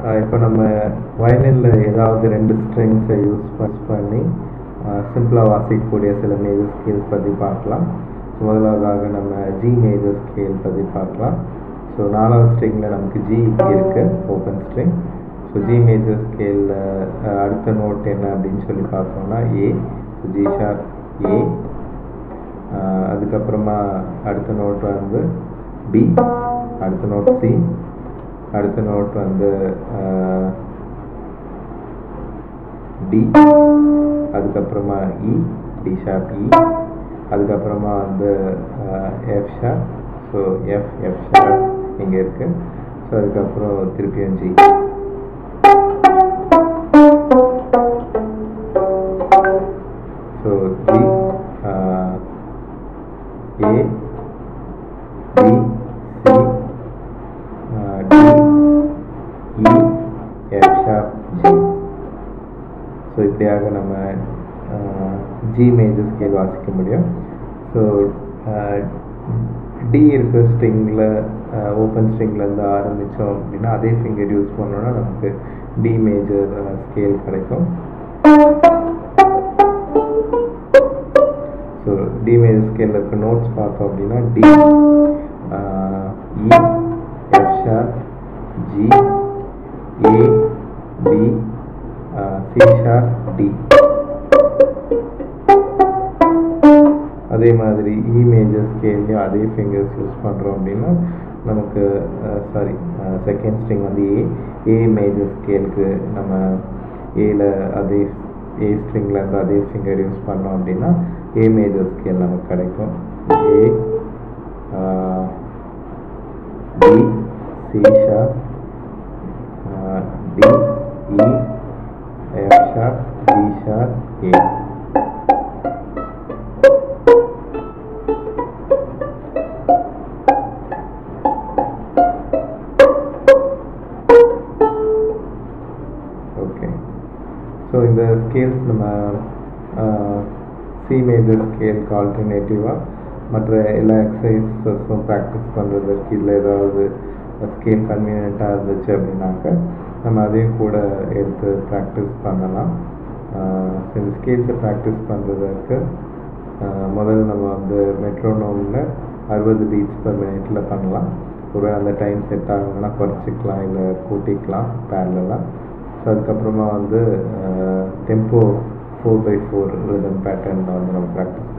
இப்போ நம்ம வயலினில் ஏதாவது ரெண்டு ஸ்ட்ரிங்ஸை யூஸ் பண்ணி சிம்பிளாக வாசிக்கக்கூடிய சில மேஜர் ஸ்கேல்ஸ் பற்றி பார்க்கலாம் ஸோ முதலாவதாக நம்ம ஜி மேஜர் ஸ்கேல் பற்றி பார்க்கலாம் ஸோ நாலாவது ஸ்ட்ரிங்கில் நமக்கு ஜி இருக்குது open string so G major ஸ்கேலில் அடுத்த நோட் என்ன அப்படின்னு சொல்லி பார்த்தோம்னா A so G sharp A அதுக்கப்புறமா அடுத்த நோட் வந்து பி அடுத்த நோட் சி அடுத்த நோட் வந்து டி அதுக்கப்புறமா இ டி ஷார்ப் இ அதுக்கப்புறமா வந்து F sharp so F F sharp இங்கே இருக்கு ஸோ அதுக்கப்புறம் திருப்பியும் G so G A B C D E F sharp G so இப்படியாக நம்ம ஜி மேஜர் ஸ்கேல் வாசிக்க முடியும் ஸோ டி இருக்கிற ஸ்ட்ரிங்கில் ஓப்பன் ஸ்ட்ரிங்லேருந்து ஆரம்பித்தோம் அப்படின்னா அதே ஃபிங்கர் யூஸ் பண்ணோன்னா நமக்கு டி மேஜர் ஸ்கேல் கிடைக்கும் ஸோ டி மேஜர் ஸ்கேலில் இருக்க நோட்ஸ் பார்த்தோம் அப்படின்னா D E F sharp G A B C sharp D அதே மாதிரி இ மேஜர் ஸ்கேல்லையும் அதே ஃபிங்கர்ஸ் யூஸ் பண்ணுறோம் அப்படின்னா நமக்கு சாரி செகண்ட் ஸ்ட்ரிங் வந்து ஏ ஏ மேஜர் ஸ்கேலுக்கு நம்ம ஏல அதே ஏ ஸ்ட்ரிங்கில் இருந்து அதே ஃபிங்கர் யூஸ் பண்ணோம் அப்படின்னா ஏ மேஜர் ஸ்கேல் நமக்கு கிடைக்கும் A D C sharp D E F sharp G sharp A okay so இந்த ஸ்கேல்ஸ் நம்ம சி மேஜர் ஸ்கேலுக்கு ஆல்டர்னேட்டிவாக மற்ற எல்லா எக்ஸசைஸஸும் ப்ராக்டிஸ் பண்ணுறதுக்கு இதில் ஏதாவது ஸ்கேல் கன்வீனியண்ட்டாக இருந்துச்சு அப்படின்னாக்க நம்ம அதையும் கூட எடுத்து ப்ராக்டிஸ் பண்ணலாம் ஸோ இந்த ஸ்கேல்ஸை ப்ராக்டிஸ் பண்ணுறதுக்கு முதல்ல நம்ம வந்து மெட்ரோனோமில் அறுபது பீட்ஸ் பர் மினிட்ல பண்ணலாம் ஒரு அந்த டைம் செட் ஆகணும்னா குறைச்சிக்கலாம் இல்லை கூட்டிக்கலாம் பேரலாம் ஸோ அதுக்கப்புறமா வந்து tempo four by four rhythm பேட்டர்னில் வந்து நம்ம ப்ராக்டிஸ்